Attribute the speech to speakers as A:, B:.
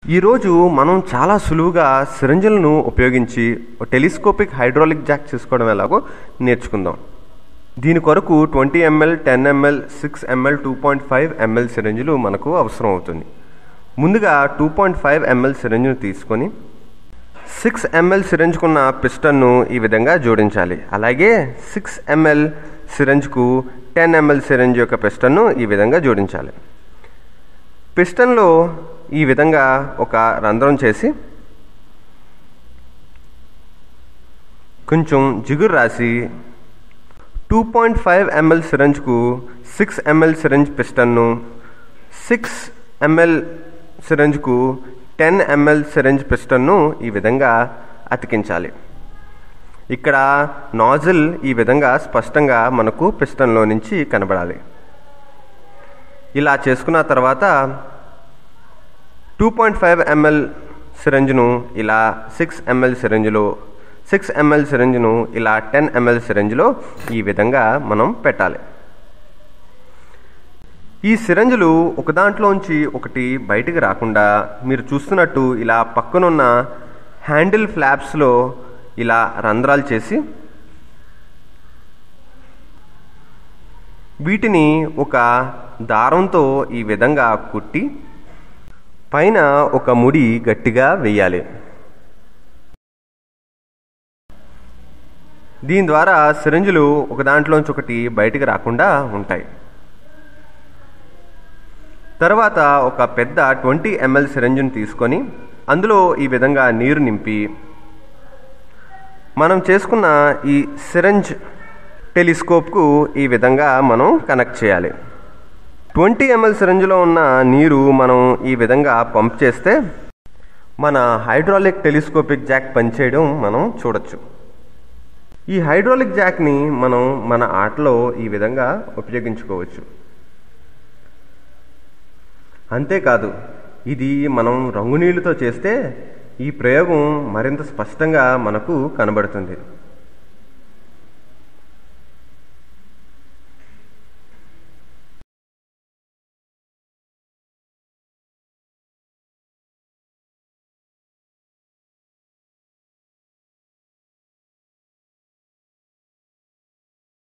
A: ఈరోజు మనం చాలా సులువుగా సిరంజులను ఉపయోగించి టెలిస్కోపిక్ హైడ్రాలిక్ జాక్ చేసుకోవడం ఎలాగో నేర్చుకుందాం దీని కొరకు twenty ML ten ML six ML two point five ML సిరంజులు మనకు అవసరం అవుతుంది ముందుగా టూ పాయింట్ ఫైవ్ ఎంఎల్ సిరంజ్ను తీసుకొని సిక్స్ ఎంఎల్ సిరంజ్కున్న పిస్టన్ను ఈ విధంగా జోడించాలి అలాగే సిక్స్ ఎంఎల్ సిరంజ్కు టెన్ ఎంఎల్ సిరంజ్ యొక్క పిస్టన్ను ఈ విధంగా జోడించాలి పిస్టన్లో ఈ విధంగా ఒక రంధ్రం చేసి కొంచెం జిగురు రాసి టూ పాయింట్ ఫైవ్ ఎంఎల్ సిరంజ్కు సిక్స్ ఎంఎల్ సిరంజ్ పిస్టన్ను సిక్స్ ఎంఎల్ సిరంజ్కు టెన్ ఎంఎల్ సిరంజ్ పిస్టన్ను ఈ విధంగా అతికించాలి ఇక్కడ నాజిల్ ఈ విధంగా స్పష్టంగా మనకు పిస్టన్లో నుంచి కనబడాలి ఇలా చేసుకున్న తర్వాత టూ పాయింట్ ఫైవ్ ఎంఎల్ సిరంజ్ను ఇలా సిక్స్ ఎంఎల్ సిరంజ్లో సిక్స్ ఎంఎల్ సిరంజ్ను ఇలా టెన్ ఎంఎల్ సిరంజ్లో ఈ విధంగా మనం పెట్టాలి ఈ సిరంజులు ఒక దాంట్లోంచి ఒకటి బయటికి రాకుండా మీరు చూస్తున్నట్టు ఇలా పక్కనున్న హ్యాండిల్ ఫ్లాప్స్లో ఇలా రంధ్రాలు చేసి వీటిని ఒక దారంతో ఈ విధంగా కుట్టి పైన ఒక ముడి గట్టిగా వేయాలి దీని ద్వారా సిరంజులు ఒక దాంట్లోంచి ఒకటి బయటికి రాకుండా ఉంటాయి తర్వాత ఒక పెద్ద ట్వంటీ ఎంఎల్ సిరంజిని తీసుకొని అందులో ఈ విధంగా నీరు నింపి మనం చేసుకున్న ఈ సిరంజ్ టెలిస్కోప్కు ఈ విధంగా మనం కనెక్ట్ చేయాలి ట్వంటీ ఎంఎల్ సిరంజ్లో ఉన్న నీరు మనం ఈ విధంగా పంప్ చేస్తే మన హైడ్రాలిక్ టెలిస్కోపిక్ జాక్ పనిచేయడం మనం చూడొచ్చు ఈ హైడ్రాలిక్ జాక్ని మనం మన ఆటలో ఈ విధంగా ఉపయోగించుకోవచ్చు అంతేకాదు ఇది మనం రంగునీళ్ళతో చేస్తే ఈ ప్రయోగం మరింత స్పష్టంగా మనకు కనబడుతుంది